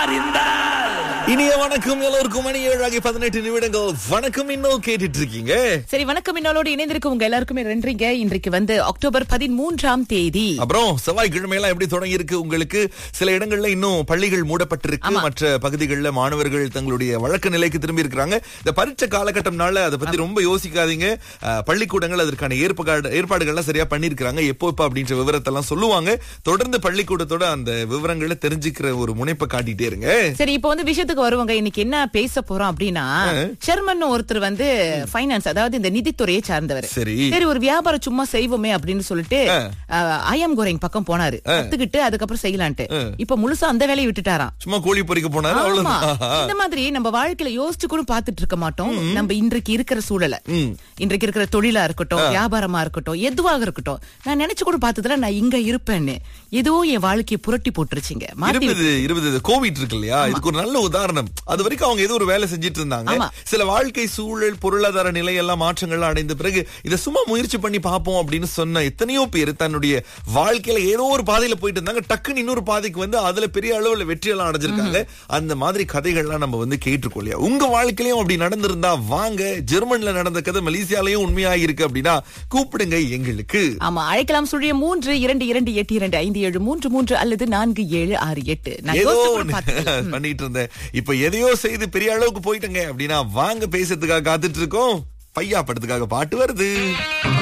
அறிந்தால் இனிய வணக்கம் எல்லோருக்கும் மணி ஏழாகி பதினெட்டு நிமிடங்கள் வணக்கம் இன்னும் கேட்டுட்டு இருக்கீங்க சரி வணக்கம் இன்னோடு இணைந்திருக்கும் உங்க எல்லாருக்குமே நன்றிங்க இன்றைக்கு வந்து அக்டோபர் பதிமூன்றாம் தேதி அப்புறம் செவ்வாய்க்கிழமை எல்லாம் எப்படி தொடங்கி இருக்கு உங்களுக்கு சில இடங்கள்ல இன்னும் பள்ளிகள் மூடப்பட்டிருக்கு மற்ற பகுதிகளில் மாணவர்கள் தங்களுடைய வழக்க நிலைக்கு திரும்பி இருக்கிறாங்க இந்த பரீட்சை காலகட்டம்னால அதை பத்தி ரொம்ப யோசிக்காதீங்க அஹ், பள்ளிக்கூடங்கள் அதற்கான ஏற்பாடு ஏற்பாடுகள்லாம் சரியா பண்ணிருக்காங்க எப்போ எப்ப அப்படின்ற விவரத்தை எல்லாம் சொல்லுவாங்க தொடர்ந்து பள்ளிக்கூடத்தோட அந்த விவரங்களை தெரிஞ்சுக்கிற ஒரு முனைப்பை காட்டிட்டே இருங்க சரி இப்போ வந்து விஷயத்துக்கு வருவாங்க இன்னைக்கு என்ன பேச போறோம் அப்படின்னா ஷெர்மன் ஒருத்தர் வந்து ஃபைனான்ஸ் அதாவது இந்த நிதித்துறையை சார்ந்தவர் சரி சரி ஒரு வியாபாரம் சும்மா செய்வோமே அப்படின்னு சொல்லிட்டு ஐஎம் கோரிங் பக்கம் போனாரு கத்துக்கிட்டு அதுக்கப்புறம் செய்யலான்ட்டு இப்ப முழுசா அந்த வேலையை விட்டுட்டாராம் சும்மா கோழி பொறிக்க போனாரு ஆமா. அவ்வளவுதான் இந்த மாதிரி நம்ம வாழ்க்கையில யோசிச்சு கூட பாத்துட்டு இருக்க மாட்டோம் நம்ம இன்றைக்கு இருக்கிற சூழலை இன்றைக்கு இருக்கிற தொழிலா இருக்கட்டும் வியாபாரமா இருக்கட்டும் எதுவாக இருக்கட்டும் நான் நினைச்சு கூட பார்த்ததுல நான் இங்க இருப்பேன்னு ஏதோ என் வாழ்க்கையை புரட்டி போட்டுருச்சுங்க மாத்தி இருபது இருபது கோவிட் இருக்கு இல்லையா இதுக்கு ஒரு நல்ல உதாரணம் அது வரைக்கும் அவங்க ஏதோ ஒரு வேலை செஞ்சுட்டு இருந்தாங்க ஆமா. சில வாழ்க்கை சூழல் பொருளாதார நிலை எல்லாம் மாற்றங்கள்லாம் அடைந்த பிறகு இதை சும்மா முயற்சி பண்ணி பார்ப்போம் அப்படின்னு சொன்ன எத்தனையோ பேர் தன்னுடைய வாழ்க்கையில ஏதோ ஒரு பாதையில போயிட்டு இருந்தாங்க டக்குன்னு இன்னொரு பாதைக்கு வந்து அதுல பெரிய அளவுல வெற்றி எல்லாம் அடைஞ்சிருக்காங்க அந்த மாதிரி கதைகள்லாம் நம்ம வந்து கேட்டிருக்கோம் இல்லையா உங்க வாழ்க்கையிலயும் அப்படி நடந்திருந்தா வாங்க ஜெர்மன்ல நடந்த கதை மலேசியாலயும் உண்மையா இருக்கு அப்படின்னா கூப்பிடுங்க எங்களுக்கு ஆமா அழைக்கலாம் சொல்லிய மூன்று இரண்டு இரண்டு எட்டு இரண்டு ஐந்து ஏழு மூன்று மூன்று அல்லது நான்கு ஏழு ஆறு எட்டு நான் ஏதோ யோசிச்சு கூட ஒண்ணு பார்த்ததில்ல. பண்ணிட்டு இருந்தேன் இப்ப எதையோ செய்து பெரிய அளவுக்கு போயிட்டங்க அப்படின்னா வாங்க பேசுறதுக்காக காத்துட்டு இருக்கோம் பையா படத்துக்காக பாட்டு வருது